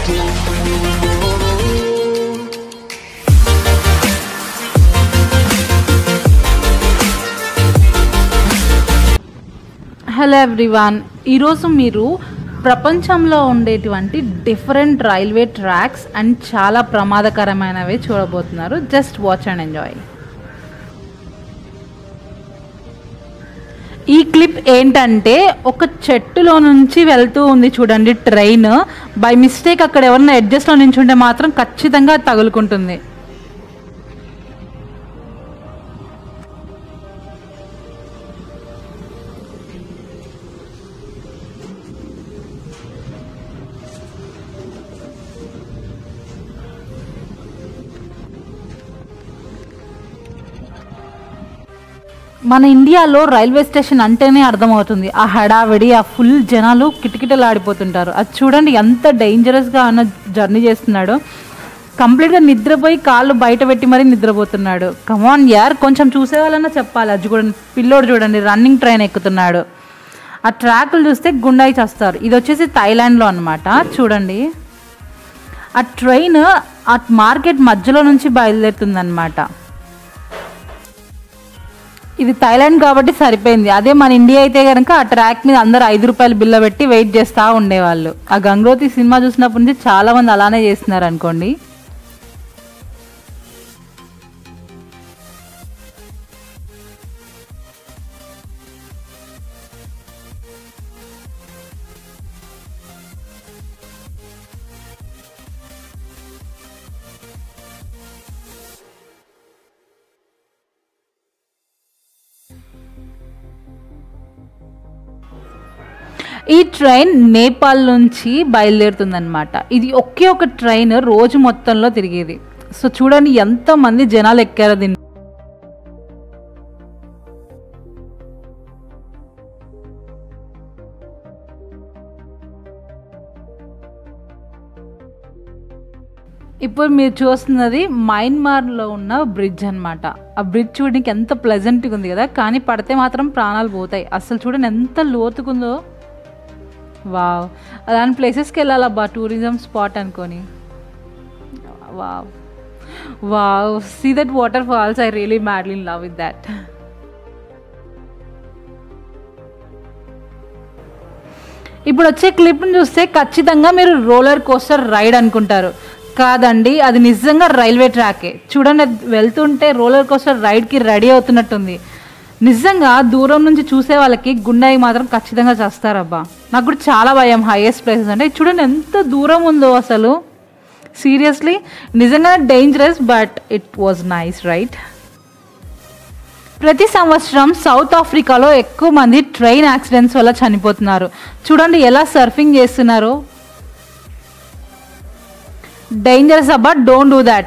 Hello everyone ఈరోజు మీరు ప్రపంచంలో ఉండేటువంటి డిఫరెంట్ రైల్వే ట్రాక్స్ అండ్ చాలా ప్రమాదకరమైనవి చూడబోతున్నారు జస్ట్ వాచ్ అండ్ ఎంజాయ్ ఈ క్లిప్ ఏంటంటే ఒక చెట్టులో నుంచి వెళ్తూ ఉంది చూడండి ట్రైన్ బై మిస్టేక్ అక్కడ ఎవరైనా అడ్జస్ట్లో నించుంటే మాత్రం ఖచ్చితంగా తగులుకుంటుంది మన ఇండియాలో రైల్వే స్టేషన్ అంటేనే అర్థమవుతుంది ఆ హడావిడి ఆ ఫుల్ జనాలు కిటకిటలాడిపోతుంటారు అది చూడండి ఎంత డేంజరస్గా అన్న జర్నీ చేస్తున్నాడు కంప్లీట్గా నిద్రపోయి కాళ్ళు బయట పెట్టి మరీ నిద్రపోతున్నాడు కమాన్ యార్ కొంచెం చూసే వాళ్ళన్నా చెప్పాలి అది చూడండి పిల్లోడు చూడండి రన్నింగ్ ట్రైన్ ఎక్కుతున్నాడు ఆ ట్రాక్లు చూస్తే గుండాయి చేస్తారు ఇది వచ్చేసి థైలాండ్లో అనమాట చూడండి ఆ ట్రైన్ ఆ మార్కెట్ మధ్యలో నుంచి బయలుదేరుతుంది ఇది థైలాండ్ కాబట్టి సరిపోయింది అదే మన ఇండియా అయితే కనుక ఆ ట్రాక్ మీద అందరు ఐదు రూపాయలు బిల్ల పెట్టి వెయిట్ చేస్తూ ఉండేవాళ్ళు ఆ గంగోతి సినిమా చూసినప్పటి నుంచి చాలా మంది అలానే చేస్తున్నారు అనుకోండి ఈ ట్రైన్ నేపాల్ నుంచి బయలుదేరుతుందన్నమాట ఇది ఒకే ఒక ట్రైన్ రోజు మొత్తంలో తిరిగేది సో చూడండి ఎంతమంది జనాలు ఎక్కారో దీన్ని ఇప్పుడు మీరు చూస్తున్నది మయన్మార్లో ఉన్న బ్రిడ్జ్ అన్నమాట ఆ బ్రిడ్జ్ చూడడానికి ఎంత ప్లెజెంట్గా ఉంది కదా కానీ పడితే మాత్రం ప్రాణాలు పోతాయి అసలు చూడండి ఎంత లోతుకుందో వావ్ అలాంటి ప్లేసెస్కి వెళ్ళాలబ్బా టూరిజం స్పాట్ అనుకొని wow wow see that waterfalls I really madly in love with that ఇప్పుడు వచ్చే క్లిప్ని చూస్తే ఖచ్చితంగా మీరు రోలర్ కోస్టర్ రైడ్ అనుకుంటారు కాదండి అది నిజంగా రైల్వే ట్రాకే చూడండి అది వెళ్తుంటే రోలర్ కోస్టర్ రైడ్కి రెడీ అవుతున్నట్టుంది నిజంగా దూరం నుంచి చూసే వాళ్ళకి గుండెకి మాత్రం ఖచ్చితంగా చేస్తారబ్బా నాకు కూడా చాలా భయం హైయెస్ట్ ప్లేసెస్ అంటే చూడండి ఎంత దూరం ఉందో అసలు సీరియస్లీ నిజంగా dangerous but it was nice right ప్రతి సంవత్సరం సౌత్ ఆఫ్రికాలో ఎక్కువ మంది ట్రైన్ యాక్సిడెంట్స్ వల్ల చనిపోతున్నారు చూడండి ఎలా సర్ఫింగ్ చేస్తున్నారు డేంజరస్ అబ్బా డోంట్ డూ దాట్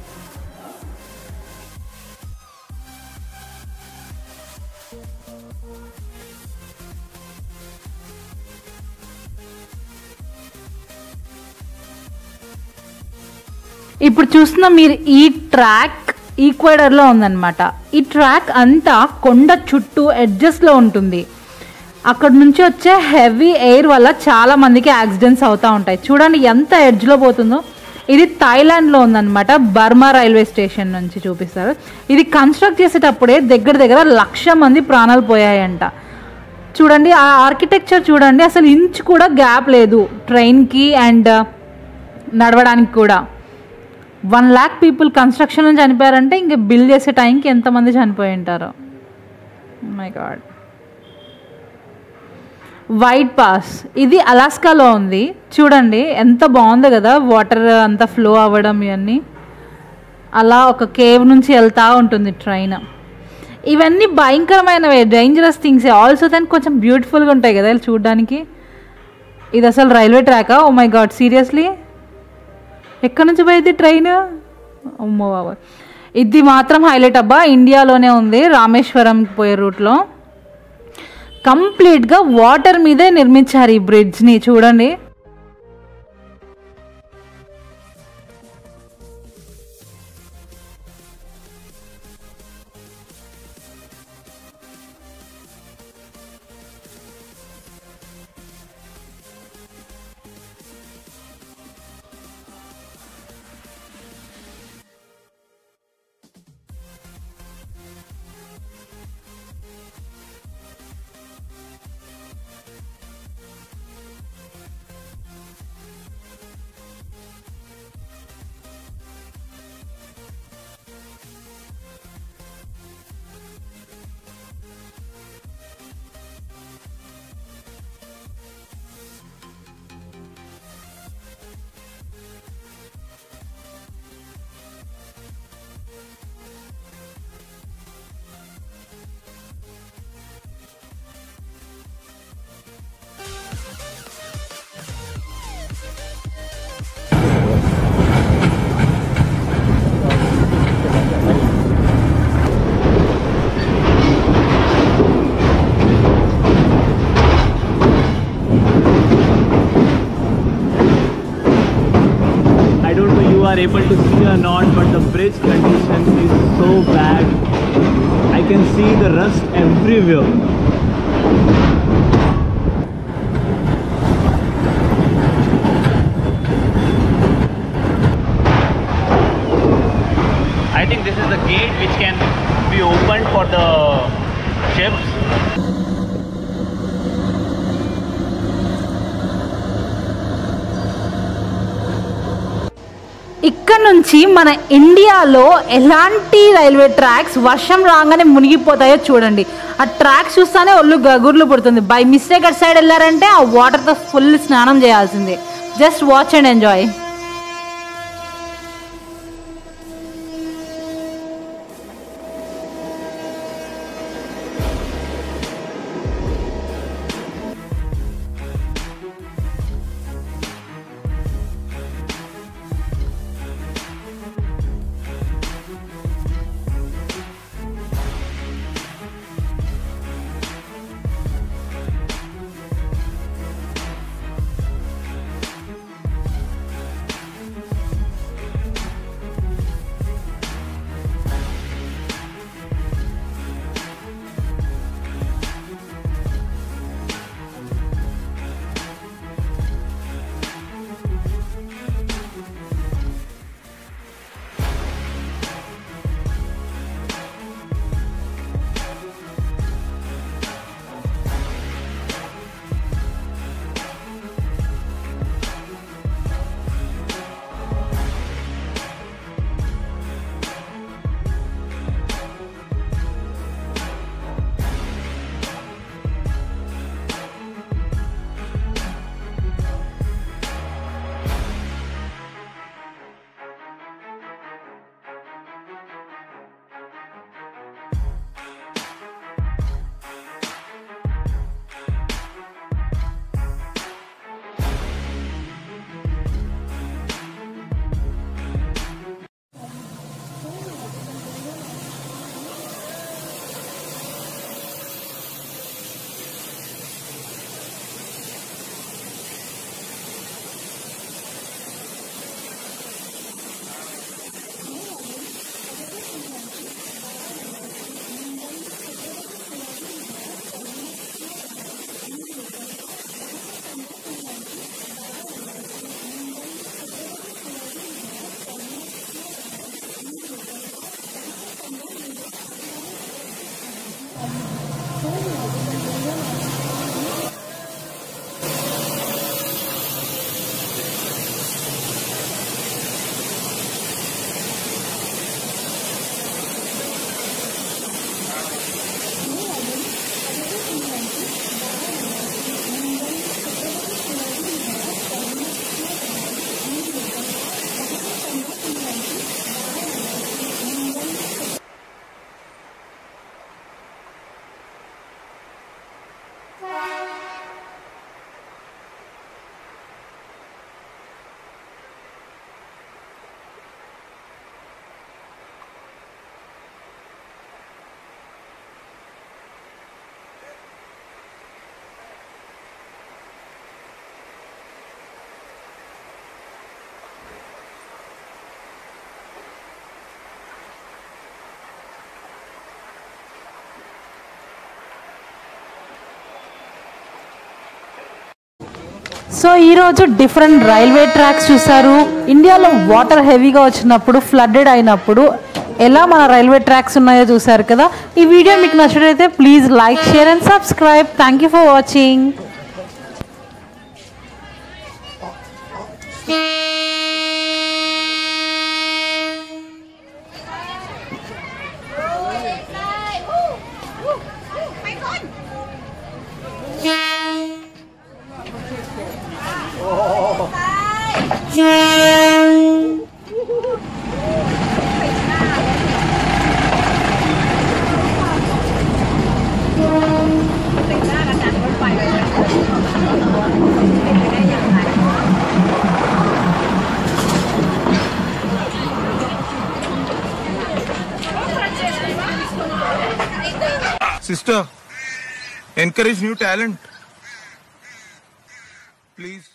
ఇప్పుడు చూస్తున్న మీరు ఈ ట్రాక్ ఈక్వైడర్లో ఉందన్నమాట ఈ ట్రాక్ అంతా కొండ చుట్టూ ఎడ్జస్ట్లో ఉంటుంది అక్కడ నుంచి వచ్చే హెవీ ఎయిర్ వల్ల చాలా మందికి యాక్సిడెంట్స్ అవుతూ ఉంటాయి చూడండి ఎంత ఎడ్జ్లో పోతుందో ఇది థాయిలాండ్లో ఉందన్నమాట బర్మా రైల్వే స్టేషన్ నుంచి చూపిస్తారు ఇది కన్స్ట్రక్ట్ చేసేటప్పుడే దగ్గర దగ్గర లక్ష మంది ప్రాణాలు పోయాయంట చూడండి ఆ ఆర్కిటెక్చర్ చూడండి అసలు ఇంచ్ కూడా గ్యాప్ లేదు ట్రైన్కి అండ్ నడవడానికి కూడా వన్ ల్యాక్ పీపుల్ కన్స్ట్రక్షన్ చనిపోయారంటే ఇంక బిల్ చేసే టైంకి ఎంతమంది చనిపోయి ఉంటారో మై గాడ్ వైట్ పాస్ ఇది అలాస్కాలో ఉంది చూడండి ఎంత బాగుంది కదా వాటర్ అంతా ఫ్లో అవ్వడం ఇవన్నీ అలా ఒక కేవ్ నుంచి వెళ్తూ ఉంటుంది ట్రైన్ ఇవన్నీ భయంకరమైనవే డేంజరస్ థింగ్స్ ఆల్సో దానికి కొంచెం బ్యూటిఫుల్గా ఉంటాయి కదా ఇలా చూడడానికి ఇది అసలు రైల్వే ట్రాకా ఓ మై గాడ్ సీరియస్లీ ఎక్కడి నుంచి పోయేది ట్రైన్ అమ్మో బాబా ఇది మాత్రం హైలైట్ అబ్బా ఇండియాలోనే ఉంది రామేశ్వరం పోయే రూట్లో కంప్లీట్గా వాటర్ మీదే నిర్మించారు ఈ బ్రిడ్జ్ని చూడండి are able to see or not, but the bridge condition is so bad. I can see the rust everywhere. I think this is the gate which can be opened for the ships. ఇక్కడ నుంచి మన ఇండియాలో ఎలాంటి railway tracks వర్షం రాగానే మునిగిపోతాయో చూడండి ఆ tracks చూస్తానే ఒళ్ళు గగుర్లు పుడుతుంది బై మిస్టేక్ అటు సైడ్ వెళ్ళారంటే ఆ వాటర్తో ఫుల్ స్నానం చేయాల్సిందే just watch and enjoy so ఈరోజు డిఫరెంట్ రైల్వే ట్రాక్స్ చూసారు ఇండియాలో వాటర్ హెవీగా వచ్చినప్పుడు ఫ్లడ్డెడ్ అయినప్పుడు ఎలా మన రైల్వే ట్రాక్స్ ఉన్నాయో చూసారు కదా ఈ వీడియో మీకు నచ్చినట్లయితే please like share and subscribe thank you for watching Sister, encourage new talent. Please.